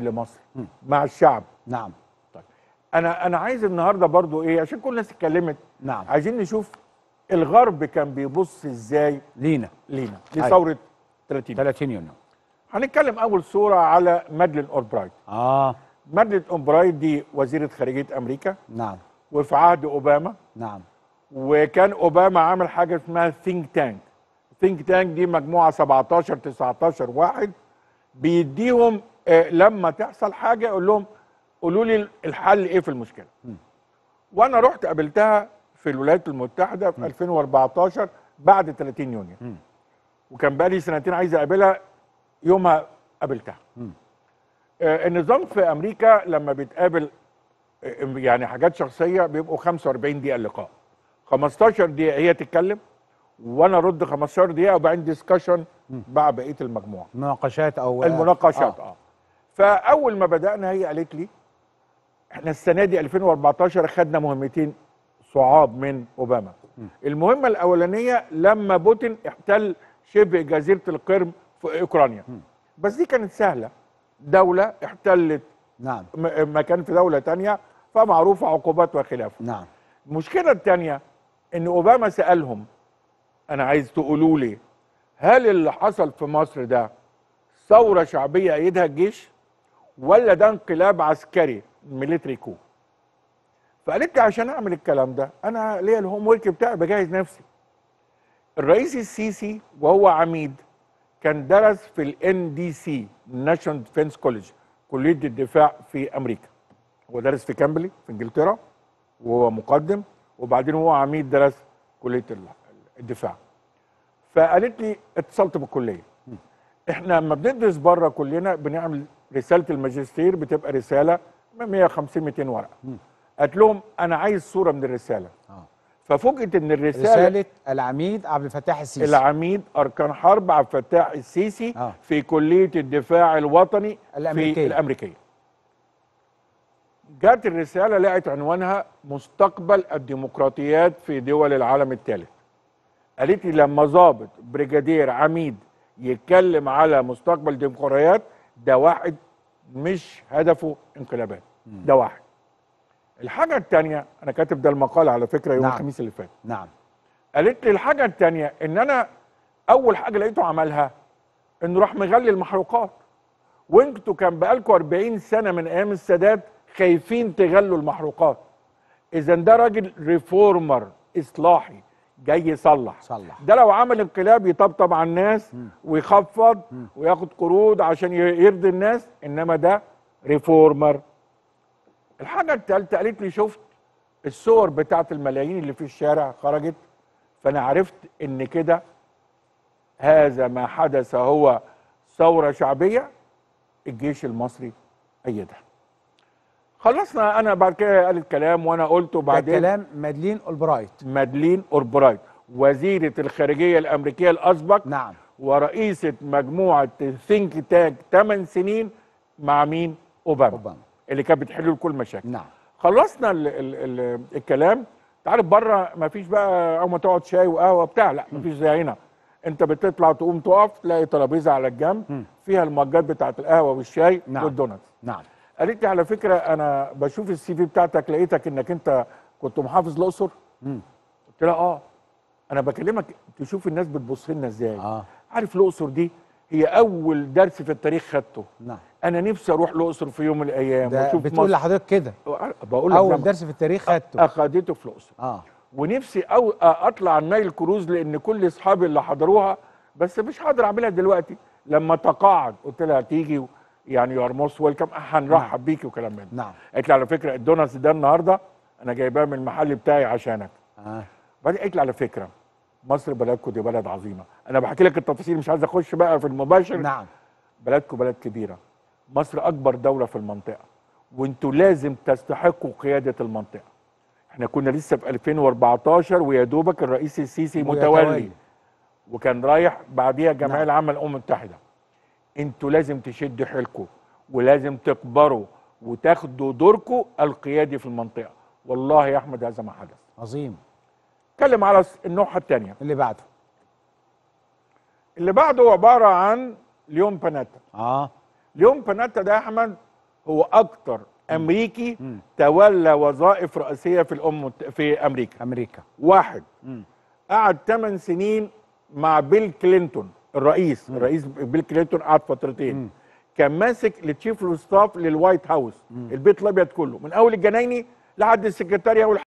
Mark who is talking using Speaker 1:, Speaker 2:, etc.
Speaker 1: لمصر مع الشعب
Speaker 2: نعم
Speaker 1: انا انا عايز النهارده برضو ايه عشان كل الناس اتكلمت
Speaker 2: نعم
Speaker 1: عايزين نشوف الغرب كان بيبص ازاي
Speaker 2: لينا
Speaker 1: لينا
Speaker 2: أيوة.
Speaker 1: لثوره 30
Speaker 2: 30 يونيو
Speaker 1: هنتكلم اول صوره على مادلين اولبرايت
Speaker 2: اه
Speaker 1: مادلين اولبرايت دي وزيره خارجيه امريكا
Speaker 2: نعم
Speaker 1: وفي عهد اوباما
Speaker 2: نعم
Speaker 1: وكان اوباما عامل حاجه اسمها ثينك تانك ثينك تانك دي مجموعه 17 19 واحد بيديهم آه، لما تحصل حاجه يقول لهم قولوا لي الحل ايه في المشكله وانا رحت قابلتها في الولايات المتحده في 2014 بعد 30 يونيو وكان بقالي سنتين عايز اقابلها يومها قابلتها آه، النظام في امريكا لما بيتقابل آه، يعني حاجات شخصيه بيبقوا 45 دقيقه اللقاء 15 دقيقه هي تتكلم وانا ارد 15 دقيقه وبعدين ديسكشن مع بقيه المجموعه
Speaker 2: مناقشات او
Speaker 1: المناقشات
Speaker 2: آه.
Speaker 1: اه فاول ما بدانا هي قالت لي احنا السنه دي 2014 خدنا مهمتين صعاب من اوباما المهمه الاولانيه لما بوتين احتل شبه جزيره القرم في اوكرانيا بس دي كانت سهله دوله احتلت
Speaker 2: نعم
Speaker 1: م- مكان في دوله تانية فمعروفه عقوبات وخلافه
Speaker 2: نعم
Speaker 1: المشكله الثانيه ان اوباما سالهم انا عايز تقولوا لي هل اللي حصل في مصر ده ثوره شعبيه ايدها الجيش ولا ده انقلاب عسكري ميليتري كو فقالت لي عشان اعمل الكلام ده انا ليا الهوم ورك بتاعي بجهز نفسي الرئيس السيسي وهو عميد كان درس في الان دي سي ناشونال ديفنس كوليج كليه الدفاع في امريكا هو درس في كامبلي في انجلترا وهو مقدم وبعدين هو عميد درس كليه ال- الدفاع فقالت لي اتصلت بالكليه احنا لما بندرس بره كلنا بنعمل رساله الماجستير بتبقى رساله 150 200 ورقه قالت لهم انا عايز صوره من الرساله
Speaker 2: آه.
Speaker 1: ففوجئت ان الرساله
Speaker 2: رساله العميد عبد الفتاح السيسي
Speaker 1: العميد اركان حرب عبد الفتاح السيسي
Speaker 2: آه.
Speaker 1: في كليه الدفاع الوطني
Speaker 2: الأمريكية.
Speaker 1: في الامريكيه جات الرساله لقت عنوانها مستقبل الديمقراطيات في دول العالم الثالث قالت لي لما ضابط بريجادير عميد يتكلم على مستقبل الديمقراطيات ده واحد مش هدفه انقلابات ده واحد الحاجه الثانيه انا كاتب ده المقال على فكره يوم
Speaker 2: نعم.
Speaker 1: الخميس اللي فات
Speaker 2: نعم
Speaker 1: قالت لي الحاجه الثانيه ان انا اول حاجه لقيته عملها انه راح مغلي المحروقات وانتوا كان بقالكم 40 سنه من ايام السادات خايفين تغلوا المحروقات اذا ده راجل ريفورمر اصلاحي جاي يصلح
Speaker 2: صلح.
Speaker 1: ده لو عمل انقلاب يطبطب على الناس ويخفض وياخد قروض عشان ي- يرضي الناس انما ده ريفورمر الحاجه الثالثه قالت لي شفت الصور بتاعت الملايين اللي في الشارع خرجت فانا عرفت ان كده هذا ما حدث هو ثوره شعبيه الجيش المصري ايدها خلصنا انا بعد كده قال الكلام وانا قلته
Speaker 2: ده
Speaker 1: بعدين
Speaker 2: كلام مادلين اولبرايت
Speaker 1: مادلين اوربرايت وزيره الخارجيه الامريكيه الاسبق
Speaker 2: نعم
Speaker 1: ورئيسه مجموعه ثينك تاج 8 سنين مع مين اوباما,
Speaker 2: أوباما.
Speaker 1: اللي كانت بتحل له كل مشاكل
Speaker 2: نعم
Speaker 1: خلصنا ال ال ال الكلام انت عارف بره ما فيش بقى اول ما تقعد شاي وقهوه بتاع لا ما فيش زي هنا انت بتطلع تقوم تقف تلاقي ترابيزه على الجنب فيها المجات بتاعت القهوه والشاي
Speaker 2: نعم.
Speaker 1: والدوناتس
Speaker 2: نعم
Speaker 1: قالت لي على فكره انا بشوف السي في بتاعتك لقيتك انك انت كنت محافظ الاقصر قلت لها اه انا بكلمك تشوف الناس بتبص لنا ازاي
Speaker 2: آه.
Speaker 1: عارف الاقصر دي هي اول درس في التاريخ خدته
Speaker 2: نعم
Speaker 1: انا نفسي اروح الاقصر في يوم من الايام
Speaker 2: ده
Speaker 1: واشوف
Speaker 2: بتقول
Speaker 1: مصر
Speaker 2: لحضرتك كده
Speaker 1: بقول لك
Speaker 2: اول
Speaker 1: زي ما-
Speaker 2: درس في التاريخ خدته
Speaker 1: اخدته في الاقصر
Speaker 2: اه
Speaker 1: ونفسي أو اطلع النايل كروز لان كل اصحابي اللي حضروها بس مش هقدر اعملها دلوقتي لما تقاعد قلت لها تيجي و- يعني يو ار موست ويلكم هنرحب بيكي وكلام من ده
Speaker 2: نعم
Speaker 1: قالت لي على فكره الدوناتس ده النهارده انا جايباه من المحل بتاعي عشانك
Speaker 2: اه
Speaker 1: بعدين قالت لي على فكره مصر بلدكم دي بلد عظيمه انا بحكي لك التفاصيل مش عايز اخش بقى في المباشر
Speaker 2: نعم
Speaker 1: بلدكم بلد كبيره مصر اكبر دوله في المنطقه وانتوا لازم تستحقوا قياده المنطقه احنا كنا لسه في 2014 ويا دوبك الرئيس السيسي
Speaker 2: ويتولي.
Speaker 1: متولي وكان رايح بعديها الجمعيه
Speaker 2: نعم.
Speaker 1: العامه للامم المتحده انتوا لازم تشدوا حيلكم ولازم تكبروا وتاخدوا دوركم القيادي في المنطقه والله يا احمد هذا ما حدث
Speaker 2: عظيم
Speaker 1: اتكلم على النوحه الثانيه
Speaker 2: اللي بعده
Speaker 1: اللي بعده عباره عن ليون باناتا
Speaker 2: اه
Speaker 1: ليون باناتا ده يا احمد هو اكتر امريكي تولى وظائف رئاسيه في الام في امريكا
Speaker 2: امريكا
Speaker 1: واحد قعد 8 سنين مع بيل كلينتون الرئيس الرئيس بيل كلينتون قعد فترتين كان ماسك التشيف اوف ستاف للوايت هاوس البيت الابيض كله من اول الجنايني لحد السكرتاريه